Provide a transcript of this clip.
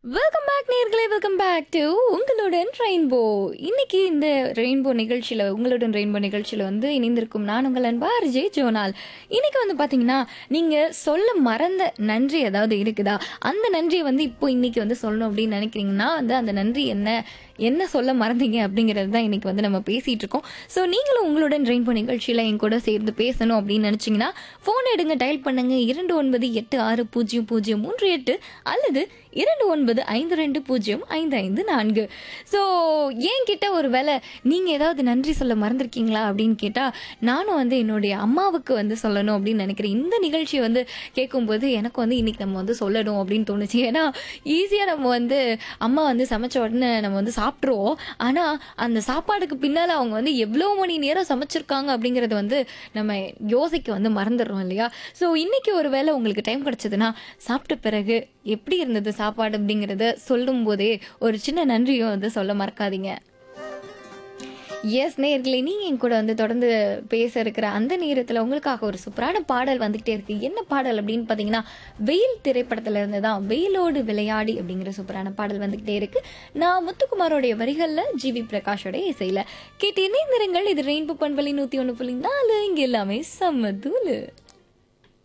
welcome back நேர்களே welcome back to உங்களுடன் rainbow இன்னைக்கு இந்த ரெயின்போ நிகழ்ச்சியில் உங்களுடன் ரெயின்போ நிகழ்ச்சியில் வந்து இணைந்திருக்கும் நான் உங்கள் அன்பா அர்ஜே ஜோனால் இன்னைக்கு வந்து பார்த்தீங்கன்னா நீங்கள் சொல்ல மறந்த நன்றி ஏதாவது இருக்குதா அந்த நன்றியை வந்து இப்போ இன்னைக்கு வந்து சொல்லணும் அப்படின்னு நினைக்கிறீங்கன்னா வந்து அந்த நன்றி என்ன என்ன சொல்ல மறந்தீங்க அப்படிங்கிறது தான் இன்னைக்கு வந்து நம்ம பேசிட்டு இருக்கோம் ஸோ நீங்களும் உங்களுடன் ரெயின்போ நிகழ்ச்சியில் என் கூட சேர்ந்து பேசணும் அப்படின்னு நினச்சிங்கன்னா ஃபோன் எடுங்க டயல் பண்ணுங்க இரண்டு ஒன்பது எட்டு ஆறு பூஜ்ஜியம் பூஜ்ஜியம் மூன்று எட்டு அல்லது இரண்டு ஒன்பது ஐந்து ரெண்டு பூஜ்ஜியம் ஐந்து ஐந்து நான்கு ஸோ என்கிட்ட ஒரு வேளை நீங்கள் ஏதாவது நன்றி சொல்ல மறந்துருக்கீங்களா அப்படின்னு கேட்டால் நானும் வந்து என்னுடைய அம்மாவுக்கு வந்து சொல்லணும் அப்படின்னு நினைக்கிறேன் இந்த நிகழ்ச்சியை வந்து கேட்கும்போது எனக்கு வந்து இன்னைக்கு நம்ம வந்து சொல்லணும் அப்படின்னு தோணுச்சு ஏன்னா ஈஸியாக நம்ம வந்து அம்மா வந்து சமைச்ச உடனே நம்ம வந்து சாப்பிட்ருவோம் ஆனால் அந்த சாப்பாடுக்கு பின்னால் அவங்க வந்து எவ்வளோ மணி நேரம் சமைச்சிருக்காங்க அப்படிங்கிறத வந்து நம்ம யோசிக்க வந்து மறந்துடுறோம் இல்லையா ஸோ இன்னைக்கு ஒரு வேளை உங்களுக்கு டைம் கிடைச்சதுன்னா சாப்பிட்ட பிறகு எப்படி இருந்தது சாப்பாடு அப்படிங்கிறத சொல்லும் போதே ஒரு சின்ன நன்றியும் வந்து சொல்ல மறக்காதீங்க எஸ் நேர்களே நீங்கள் என் கூட வந்து தொடர்ந்து பேச இருக்கிற அந்த நேரத்தில் உங்களுக்காக ஒரு சூப்பரான பாடல் வந்துகிட்டே இருக்கு என்ன பாடல் அப்படின்னு பார்த்தீங்கன்னா வெயில் திரைப்படத்துல இருந்து தான் வெயிலோடு விளையாடி அப்படிங்கிற சூப்பரான பாடல் வந்துகிட்டே இருக்கு நான் முத்துக்குமாரோடைய வரிகளில் ஜிவி பிரகாஷோட இசையில் கேட்டு இணைந்திருங்கள் இது ரெயின்போ பண்பலி நூற்றி ஒன்று புள்ளி நாலு இங்கே எல்லாமே செம்ம தூளு